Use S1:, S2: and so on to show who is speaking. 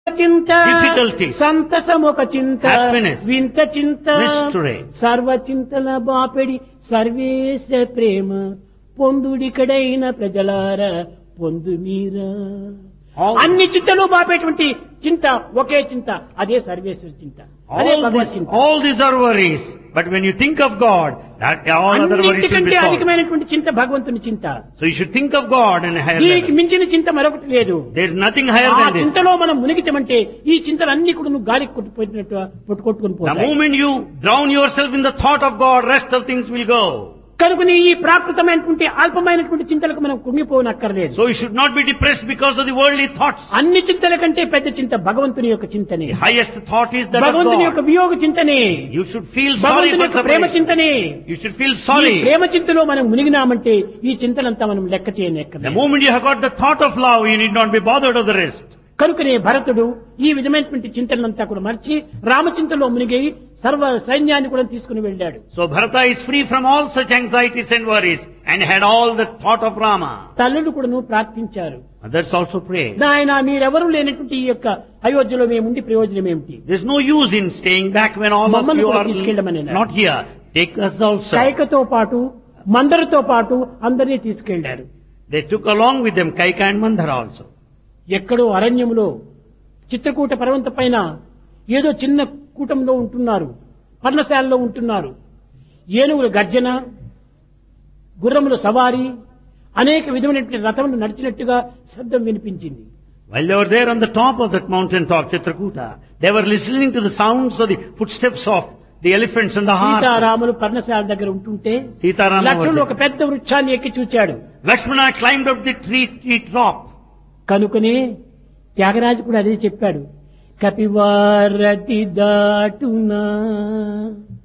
S1: చింత
S2: Difficulty.
S1: సంతసమొక చింత
S2: Happiness.
S1: వింత చింత
S2: Mystery.
S1: సర్వ చింతల బాపెడి సర్వేశ ప్రేమ పొందుడికడైన ప్రజలార పొందు మీరా
S2: All-
S1: అన్ని చింతలు బాపేటువంటి చింత ఒకే చింత అదే సర్వేశ్వర చింత అదే
S2: All,
S1: భగవత్
S2: this,
S1: చింత
S2: all these are worries. But when you think of God, that all other worries will be
S1: అన్నిటికంటే
S2: solved.
S1: అధికమైనటువంటి చింత భగవంతుని చింత
S2: So you should think of God in a higher
S1: దీనికి
S2: level.
S1: మించిన చింత మరొకటి లేదు
S2: There is nothing higher
S1: ఆ
S2: than this.
S1: చింతలో మనం మునిగితమంటే ఈ చింతలన్నీ కూడా నువ్వు గాలికి కొట్టుపోయినట్టు కొట్టుకొట్టుకుని
S2: The
S1: పోతాయి
S2: moment you drown yourself in the thought of God, rest of things will go.
S1: కనుకని ఈ ప్రాకృతమైనటువంటి అల్పమైనటువంటి చింతలకు మనం కుంగిపోనక్కర్లేదు
S2: So you should not be depressed because of the worldly thoughts.
S1: అన్ని చింతల కంటే పెద్ద చింత భగవంతుని యొక్క చింతనే
S2: The highest thought is that of
S1: భగవంతుని యొక్క
S2: God.
S1: వియోగ చింతనే
S2: You should feel sorry
S1: భగవంతుని
S2: for
S1: యొక్క ప్రేమ
S2: separation.
S1: చింతనే
S2: You should feel
S1: ఈ
S2: sorry.
S1: ప్రేమ చింతలో మనం మునిగినామంటే ఈ చింతలంతా మనం లెక్క
S2: The
S1: చేయనక్కర్లేదు
S2: moment you have got the thought of love, you need not be bothered of the rest.
S1: కనుకనే భరతుడు ఈ విధమైనటువంటి చింతనంతా కూడా మర్చి రామచింతలో మునిగి సర్వ సైన్యాన్ని కూడా తీసుకుని వెళ్ళాడు
S2: So Bharata is free from all such anxieties and worries and had all the thought of Rama.
S1: తల్లులు కూడాను ప్రార్థించారు
S2: Others also pray.
S1: నాయన మీరెవరూ లేనటువంటి ఈ యొక్క అయోధ్యలో మేముండి ప్రయోజనం ఏమిటి
S2: There's no use in staying back when all of
S1: మమ్మల్ని
S2: you
S1: కూడా
S2: are
S1: తీసుకెళ్ళమని అన్నారు.
S2: not here. Take us also.
S1: కైకతో పాటు మందరితో పాటు అందరినీ తీసుకెళ్లారు
S2: They took along with them Kaika and Mandhara also.
S1: ఎక్కడో అరణ్యములో చిత్రకూట పర్వత పైన ఏదో చిన్న కూటంలో ఉంటున్నారు పర్ణశాలలో ఉంటున్నారు ఏనుగుల గర్జన గుర్రముల సవారి అనేక విధమైనటువంటి రథములు నడిచినట్టుగా శబ్దం వినిపించింది
S2: While they were there on the top of that mountain top, Chitrakuta, they were listening to the sounds of the footsteps of the elephants and the horses.
S1: సీతారాములు పర్ణశాల దగ్గర ఉంటుంటే
S2: Sitaram
S1: లక్ష్మణుడు ఒక
S2: was there.
S1: పెద్ద వృక్షాన్ని ఎక్కి చూచాడు
S2: Lakshmana climbed up the tree, tree top.
S1: కనుకనే త్యాగరాజు కూడా అదే చెప్పాడు కపివారతి దాటునా